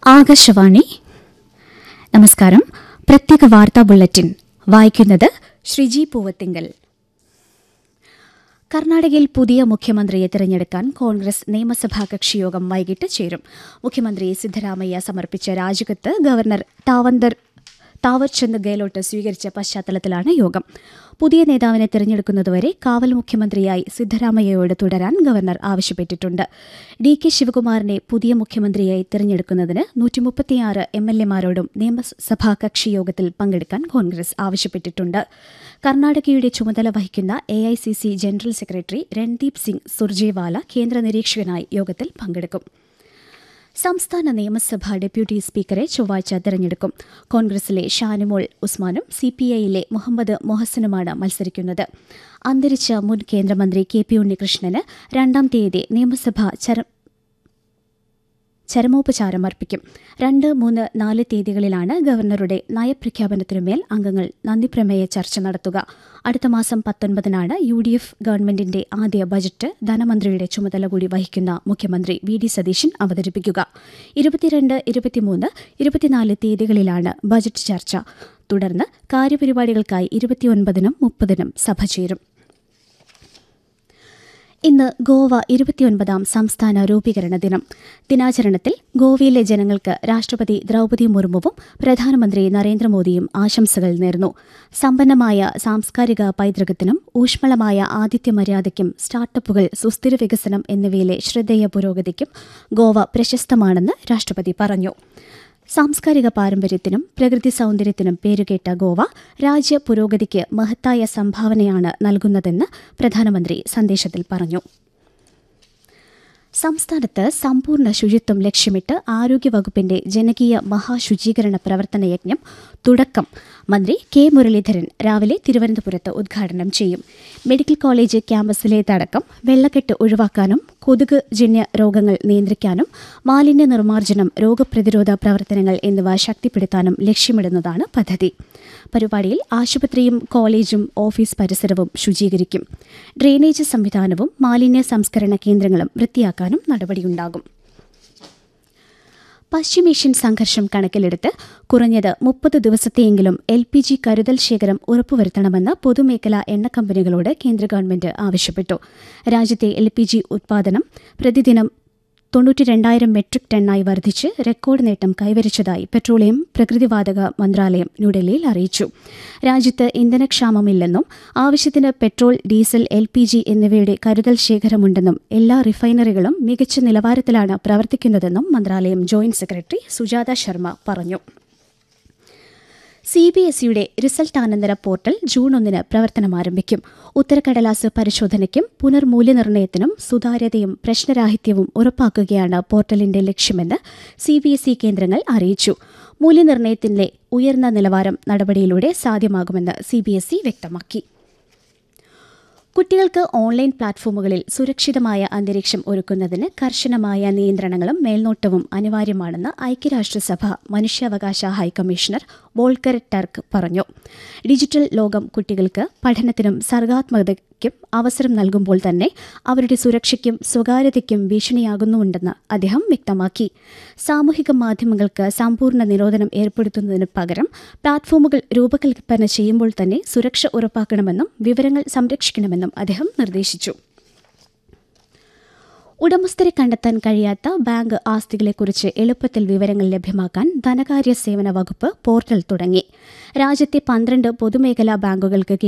ആകാശവാണി നമസ്കാരം പ്രത്യേക വാർത്താ ബുള്ളറ്റിൻ വായിക്കുന്നത് ശ്രീജി പൂവത്തിങ്കൽ കർണാടകയിൽ പുതിയ മുഖ്യമന്ത്രിയെ തിരഞ്ഞെടുക്കാൻ കോൺഗ്രസ് നിയമസഭാ കക്ഷിയോഗം വൈകിട്ട് ചേരും മുഖ്യമന്ത്രി സിദ്ധരാമയ്യ സമർപ്പിച്ച രാജിക്കത്ത് ഗവർണർ താവന്തർ താവർചന്ദ് ഗെഹ്ലോട്ട് സ്വീകരിച്ച പശ്ചാത്തലത്തിലാണ് യോഗം പുതിയ നേതാവിനെ തിരഞ്ഞെടുക്കുന്നതുവരെ കാവൽ മുഖ്യമന്ത്രിയായി സിദ്ധരാമയ്യയോട് തുടരാൻ ഗവർണർ ആവശ്യപ്പെട്ടിട്ടുണ്ട് ഡി കെ ശിവകുമാറിനെ പുതിയ മുഖ്യമന്ത്രിയായി തിരഞ്ഞെടുക്കുന്നതിന് നൂറ്റിമുപ്പത്തിയാറ് എം എൽ എമാരോടും നിയമസഭാ കക്ഷി യോഗത്തിൽ പങ്കെടുക്കാൻ കോൺഗ്രസ് ആവശ്യപ്പെട്ടിട്ടുണ്ട് കർണാടകയുടെ ചുമതല വഹിക്കുന്ന A I C C general secretary Randeep Singh Surjewala കേന്ദ്ര നിരീക്ഷകനായി യോഗത്തിൽ പങ്കെടുക്കും സംസ്ഥാന നിയമസഭാ ഡെപ്യൂട്ടി സ്പീക്കറെ ചൊവ്വാഴ്ച തെരഞ്ഞെടുക്കും കോൺഗ്രസിലെ ഷാനിമോൾ ഉസ്മാനും സി പി ഐയിലെ മുഹമ്മദ് മൊഹസനുമാണ് മത്സരിക്കുന്നത് അന്തരിച്ച മുൻ കേന്ദ്രമന്ത്രി കെ പി ഉണ്ണികൃഷ്ണന് രണ്ടാം തീയതി നിയമസഭ ചര ചരമോപചാരം അർപ്പിക്കും രണ്ട് മൂന്ന് നാല് തീയതികളിലാണ് ഗവർണറുടെ നയപ്രഖ്യാപനത്തിനുമേൽ അംഗങ്ങൾ നന്ദിപ്രമേയ ചർച്ച നടത്തുക അടുത്ത മാസം പത്തൊൻപതിനാണ് യു ഡി എഫ് ഗവൺമെന്റിന്റെ ആദ്യ ബജറ്റ് ധനമന്ത്രിയുടെ ചുമതല കൂടി വഹിക്കുന്ന മുഖ്യമന്ത്രി വി ഡി സതീശൻ അവതരിപ്പിക്കുക ഇരുപത്തിരണ്ട് ഇരുപത്തിമൂന്ന് ഇരുപത്തിനാല് തീയതികളിലാണ് ബജറ്റ് ചർച്ച തുടർന്ന് കാര്യപരിപാടികൾക്കായി ഇരുപത്തിയൊൻപതിനും മുപ്പതിനും സഭ ചേരും ഇന്ന് ഗോവ ഇരുപത്തിയൊൻപതാം സംസ്ഥാന രൂപീകരണ ദിനം ദിനാചരണത്തിൽ ഗോവയിലെ ജനങ്ങൾക്ക് രാഷ്ട്രപതി ദ്രൗപദി മുർമുവും പ്രധാനമന്ത്രി നരേന്ദ്രമോദിയും ആശംസകൾ നേർന്നു സമ്പന്നമായ സാംസ്കാരിക പൈതൃകത്തിനും ഊഷ്മളമായ ആതിഥ്യമര്യാദയ്ക്കും സ്റ്റാർട്ടപ്പുകൾ സുസ്ഥിര വികസനം എന്നിവയിലെ ശ്രദ്ധേയ പുരോഗതിക്കും ഗോവ പ്രശസ്തമാണെന്ന് രാഷ്ട്രപതി പറഞ്ഞു സാംസ്കാരിക പാരമ്പര്യത്തിനും പ്രകൃതി സൗന്ദര്യത്തിനും പേരുകേട്ട ഗോവ രാജ്യ പുരോഗതിക്ക് മഹത്തായ സംഭാവനയാണ് നൽകുന്നതെന്ന് പ്രധാനമന്ത്രി സന്ദേശത്തിൽ പറഞ്ഞു സംസ്ഥാനത്ത് സമ്പൂർണ്ണ ശുചിത്വം ലക്ഷ്യമിട്ട് ആരോഗ്യവകുപ്പിന്റെ ജനകീയ മഹാശുചീകരണ പ്രവർത്തന യജ്ഞം തുടക്കം മന്ത്രി കെ മുരളീധരൻ രാവിലെ തിരുവനന്തപുരത്ത് ഉദ്ഘാടനം ചെയ്യും മെഡിക്കൽ കോളേജ് ക്യാമ്പസിലേതടക്കം വെള്ളക്കെട്ട് ഒഴിവാക്കാനും കൊതുക് ജന്യ രോഗങ്ങൾ നിയന്ത്രിക്കാനും മാലിന്യ നിർമ്മാർജ്ജനം രോഗപ്രതിരോധ പ്രവർത്തനങ്ങൾ എന്നിവ ശക്തിപ്പെടുത്താനും ലക്ഷ്യമിടുന്നതാണ് പദ്ധതി പരിപാടിയിൽ ആശുപത്രിയും കോളേജും ഓഫീസ് പരിസരവും ശുചീകരിക്കും ഡ്രെയിനേജ് സംവിധാനവും മാലിന്യ സംസ്കരണ കേന്ദ്രങ്ങളും വൃത്തിയാക്കാനും നടപടിയുണ്ടാകും പശ്ചിമേഷ്യൻ സംഘർഷം കണക്കിലെടുത്ത് കുറഞ്ഞത് മുപ്പത് ദിവസത്തെയെങ്കിലും എൽ പി ജി കരുതൽ ശേഖരം ഉറപ്പുവരുത്തണമെന്ന് പൊതുമേഖലാ എണ്ണ കമ്പനികളോട് കേന്ദ്ര ഗവൺമെന്റ് ആവശ്യപ്പെട്ടു രാജ്യത്തെ എൽ പി ജി ഉത്പാദനം പ്രതിദിനം തൊണ്ണൂറ്റി രണ്ടായിരം മെട്രിക് ടണ്ണായി വർദ്ധിച്ച് റെക്കോർഡ് നേട്ടം കൈവരിച്ചതായി പെട്രോളിയം പ്രകൃതിവാതക മന്ത്രാലയം ന്യൂഡൽഹിയിൽ അറിയിച്ചു രാജ്യത്ത് ഇന്ധനക്ഷാമമില്ലെന്നും ആവശ്യത്തിന് petrol diesel L P G എന്നിവയുടെ കരുതൽ ശേഖരമുണ്ടെന്നും എല്ലാ റിഫൈനറികളും മികച്ച നിലവാരത്തിലാണ് പ്രവർത്തിക്കുന്നതെന്നും മന്ത്രാലയം ജോയിന്റ് സെക്രട്ടറി സുജാത ശർമ്മ പറഞ്ഞു സി ബി എസ് ഇയുടെ റിസൾട്ടാനന്തര പോർട്ടൽ ജൂൺ ഒന്നിന് പ്രവർത്തനം ആരംഭിക്കും ഉത്തരക്കടലാസ് പരിശോധനയ്ക്കും പുനർമൂല്യനിർണ്ണയത്തിനും സുതാര്യതയും പ്രശ്നരാഹിത്യവും ഉറപ്പാക്കുകയാണ് പോർട്ടലിന്റെ ലക്ഷ്യമെന്ന് സി ബി എസ് ഇ കേന്ദ്രങ്ങൾ അറിയിച്ചു മൂല്യനിർണ്ണയത്തിലെ ഉയർന്ന നിലവാരം നടപടിയിലൂടെ സാധ്യമാകുമെന്ന് സി ബി എസ് ഇ വ്യക്തമാക്കി കുട്ടികൾക്ക് ഓൺലൈൻ പ്ലാറ്റ്ഫോമുകളിൽ സുരക്ഷിതമായ അന്തരീക്ഷം ഒരുക്കുന്നതിന് കർശനമായ നിയന്ത്രണങ്ങളും മേൽനോട്ടവും അനിവാര്യമാണെന്ന് ഐക്യരാഷ്ട്രസഭ മനുഷ്യാവകാശ ഹൈക്കമ്മീഷണർ വോൾക്കർ ടർക്ക് പറഞ്ഞു ഡിജിറ്റൽ ലോകം കുട്ടികൾക്ക് പഠനത്തിനും സർഗാത്മകതയ്ക്കും അവസരം നൽകുമ്പോൾ തന്നെ അവരുടെ സുരക്ഷയ്ക്കും സ്വകാര്യതയ്ക്കും ഭീഷണിയാകുന്നുണ്ടെന്ന് അദ്ദേഹം വ്യക്തമാക്കി സാമൂഹിക മാധ്യമങ്ങൾക്ക് സമ്പൂർണ്ണ നിരോധനം ഏർപ്പെടുത്തുന്നതിന് പകരം പ്ലാറ്റ്ഫോമുകൾ രൂപകൽപ്പന ചെയ്യുമ്പോൾ തന്നെ സുരക്ഷ ഉറപ്പാക്കണമെന്നും വിവരങ്ങൾ സംരക്ഷിക്കണമെന്നും അദ്ദേഹം നിർദ്ദേശിച്ചു ഉടമസ്ഥരെ കണ്ടെത്താൻ കഴിയാത്ത ബാങ്ക് ആസ്തികളെക്കുറിച്ച് എളുപ്പത്തിൽ വിവരങ്ങൾ ലഭ്യമാക്കാൻ ധനകാര്യ സേവന വകുപ്പ് പോർട്ടൽ തുടങ്ങി രാജ്യത്തെ പന്ത്രണ്ട് പൊതുമേഖലാ ബാങ്കുകൾക്ക്